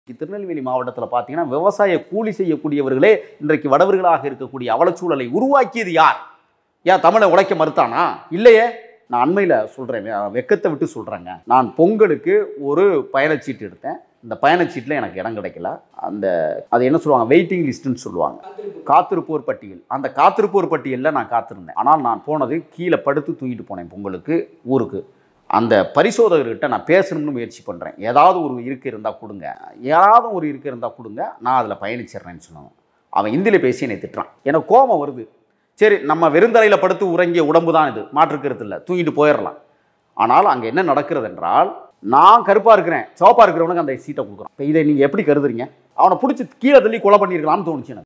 திருநெல்வேலி மாவட்டத்தில் பார்த்தீங்கன்னா விவசாய கூலி செய்யக்கூடியவர்களே இன்றைக்கு வடவர்களாக இருக்கக்கூடிய அவலச்சூழலை உருவாக்கியது யார் ஏன் தமிழை உழைக்க மறுத்தானா இல்லையே நான் அண்மையில் சொல்கிறேன் வெக்கத்தை விட்டு சொல்கிறேங்க நான் பொங்கலுக்கு ஒரு பயணச்சீட்டு எடுத்தேன் இந்த பயணச்சீட்டில் எனக்கு இடம் கிடைக்கல அந்த அது என்ன சொல்லுவாங்க வெயிட்டிங் லிஸ்ட்டுன்னு சொல்லுவாங்க காத்திருப்போர் பட்டியல் அந்த காத்திருப்போர் பட்டியலில் நான் காத்திருந்தேன் ஆனால் நான் போனது கீழே படுத்து தூங்கிட்டு போனேன் பொங்கலுக்கு ஊருக்கு அந்த பரிசோதகர்கிட்ட நான் பேசணும்னு முயற்சி பண்ணுறேன் ஏதாவது ஒரு இருக்கை இருந்தால் கொடுங்க ஏதாவது ஒரு இருக்கை இருந்தால் கொடுங்க நான் அதில் பயணிச்சிடுறேன்னு சொன்னாங்க அவன் ஹிந்தியில் பேசி என்னை திட்டுறான் எனக்கு கோபம் வருது சரி நம்ம வெறுந்தரையில் படுத்து உறங்கிய உடம்பு தான் இது மாற்றுக்கிறது இல்லை தூங்கிட்டு போயிடலாம் ஆனால் அங்கே என்ன நடக்கிறது என்றால் நான் கருப்பாக இருக்கிறேன் சிவப்பாக இருக்கிறவனுக்கு அந்த சீட்டை கொடுக்குறான் இப்போ இதை நீங்கள் எப்படி கருதுறீங்க அவனை பிடிச்சி கீழே தள்ளி கொலை பண்ணியிருக்கலாம்னு தோணுச்சு எனக்கு